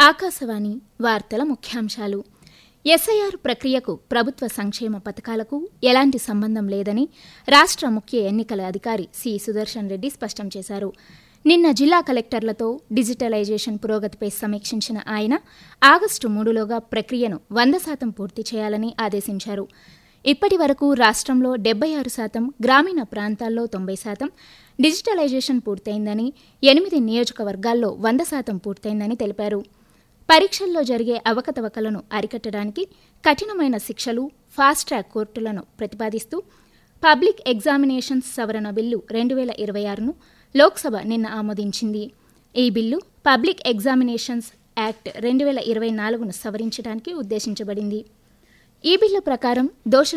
ఆకాశవాణి వార్తల ముఖ్యాంశాలు ఎస్ఐఆర్ ప్రక్రియకు ప్రభుత్వ సంక్షేమ పథకాలకు ఎలాంటి సంబంధం లేదని రాష్ట్ర ముఖ్య ఎన్నికల అధికారి సి సుదర్శన్ రెడ్డి స్పష్టం చేశారు నిన్న జిల్లా కలెక్టర్లతో డిజిటలైజేషన్ పురోగతిపై సమీక్షించిన ఆయన ఆగస్టు మూడులోగా ప్రక్రియను వంద శాతం పూర్తి చేయాలని ఆదేశించారు ఇప్పటి వరకు రాష్ట్రంలో డెబ్బై ఆరు శాతం గ్రామీణ ప్రాంతాల్లో తొంభై శాతం డిజిటలైజేషన్ పూర్తయిందని ఎనిమిది నియోజకవర్గాల్లో వంద శాతం పూర్తయిందని తెలిపారు పరీక్షల్లో జరిగే అవకతవకలను అరికట్టడానికి కఠినమైన శిక్షలు ఫాస్ట్ ట్రాక్ కోర్టులను ప్రతిపాదిస్తూ పబ్లిక్ ఎగ్జామినేషన్స్ సవరణ బిల్లు రెండు వేల ఇరవై ఆరును లోక్సభ నిన్న ఆమోదించింది ఈ బిల్లు పబ్లిక్ ఎగ్జామినేషన్స్ యాక్ట్ రెండు వేల ఇరవై నాలుగును సవరించడానికి ఉద్దేశించబడింది ఈ బిల్లు ప్రకారం దోషుల